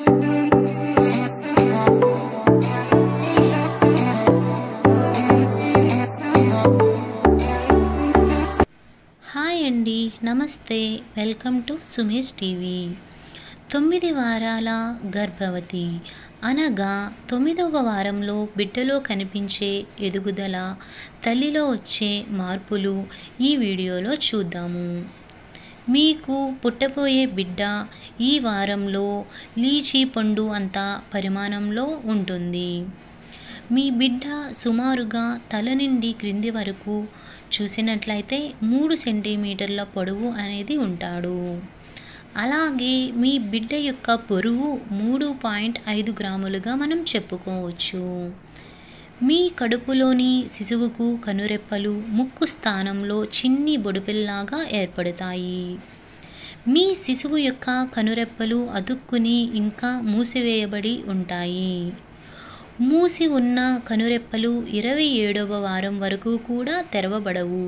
hi అండి నమస్తే welcome to Sumesh TV తొమ్మిది వారాల గర్భవతి అనగా తొమ్మిదవ వారంలో బిడ్డలో కనిపించే ఎదుగుదల తల్లిలో వచ్చే మార్పులు ఈ వీడియోలో చూద్దాము మీకు పుట్టబోయే బిడ్డ ఈ వారంలో లీచీ పండు అంత పరిమాణంలో ఉంటుంది మీ బిడ్డ సుమారుగా తల నుండి క్రింది వరకు చూసినట్లయితే మూడు సెంటీమీటర్ల పొడవు అనేది ఉంటాడు అలాగే మీ బిడ్డ యొక్క బరువు మూడు పాయింట్ ఐదు గ్రాములుగా మనం చెప్పుకోవచ్చు మీ కడుపులోని శిశువుకు కనురెప్పలు ముక్కు స్థానంలో చిన్ని బొడిపిల్లాగా ఏర్పడతాయి మీ శిశువు యొక్క కనురెప్పలు అదుక్కుని ఇంకా మూసివేయబడి ఉంటాయి మూసి ఉన్న కనురెప్పలు ఇరవై ఏడవ వారం వరకు కూడా తెరవబడవు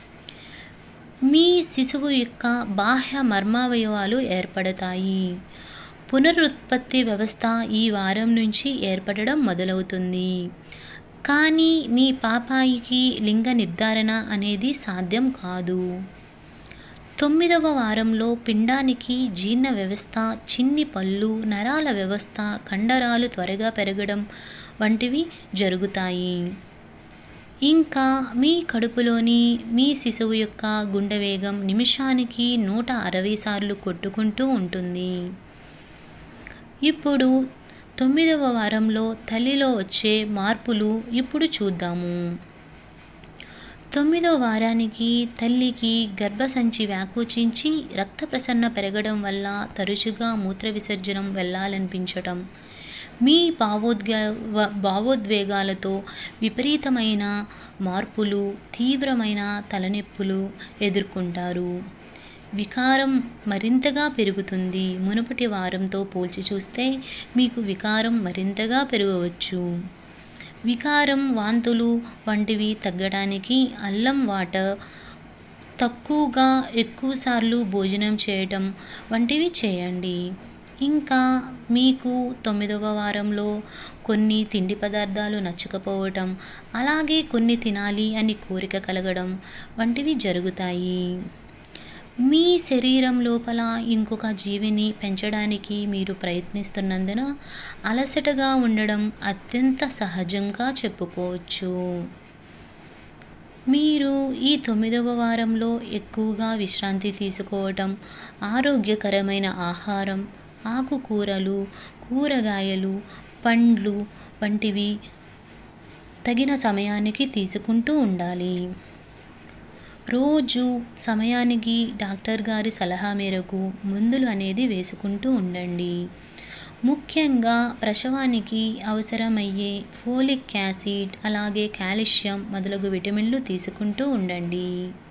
మీ శిశువు యొక్క బాహ్య మర్మావయవాలు ఏర్పడతాయి పునరుత్పత్తి వ్యవస్థ ఈ వారం నుంచి ఏర్పడడం మొదలవుతుంది కానీ మీ పాపాయికి లింగ నిర్ధారణ అనేది సాధ్యం కాదు తొమ్మిదవ వారంలో పిండానికి జీర్ణ వ్యవస్థ చిన్ని పళ్ళు నరాల వ్యవస్థ కండరాలు త్వరగా పెరగడం వంటివి జరుగుతాయి ఇంకా మీ కడుపులోని మీ శిశువు యొక్క గుండె వేగం నిమిషానికి నూట అరవై సార్లు కొట్టుకుంటూ ఉంటుంది ఇప్పుడు తొమ్మిదవ వారంలో తల్లిలో వచ్చే మార్పులు ఇప్పుడు చూద్దాము తొమ్మిదో వారానికి తల్లికి గర్భసంచి వ్యాకోచించి రక్త ప్రసరణ పెరగడం వల్ల తరచుగా మూత్ర విసర్జనం వెళ్ళాలనిపించటం మీ భావోద్వే భావోద్వేగాలతో విపరీతమైన మార్పులు తీవ్రమైన తలనొప్పులు ఎదుర్కొంటారు వికారం మరింతగా పెరుగుతుంది మునుపటి వారంతో పోల్చి చూస్తే మీకు వికారం మరింతగా పెరగవచ్చు వికారం వాంతులు వంటివి తగ్గడానికి అల్లం వాటర్ తక్కువగా ఎక్కువసార్లు భోజనం చేయటం వంటివి చేయండి ఇంకా మీకు తొమ్మిదవ వారంలో కొన్ని తిండి పదార్థాలు నచ్చకపోవటం అలాగే కొన్ని తినాలి అని కోరిక కలగడం వంటివి జరుగుతాయి మీ శరీరం లోపల ఇంకొక జీవిని పెంచడానికి మీరు ప్రయత్నిస్తున్నందున అలసటగా ఉండడం అత్యంత సహజంగా చెప్పుకోవచ్చు మీరు ఈ తొమ్మిదవ వారంలో ఎక్కువగా విశ్రాంతి తీసుకోవటం ఆరోగ్యకరమైన ఆహారం ఆకుకూరలు కూరగాయలు పండ్లు వంటివి తగిన సమయానికి తీసుకుంటూ ఉండాలి రోజు సమయానికి డాక్టర్ గారి సలహా మేరకు మందులు అనేది వేసుకుంటూ ఉండండి ముఖ్యంగా ప్రసవానికి అవసరమయ్యే ఫోలిక్ యాసిడ్ అలాగే కాల్షియం మొదలగు విటమిన్లు తీసుకుంటూ ఉండండి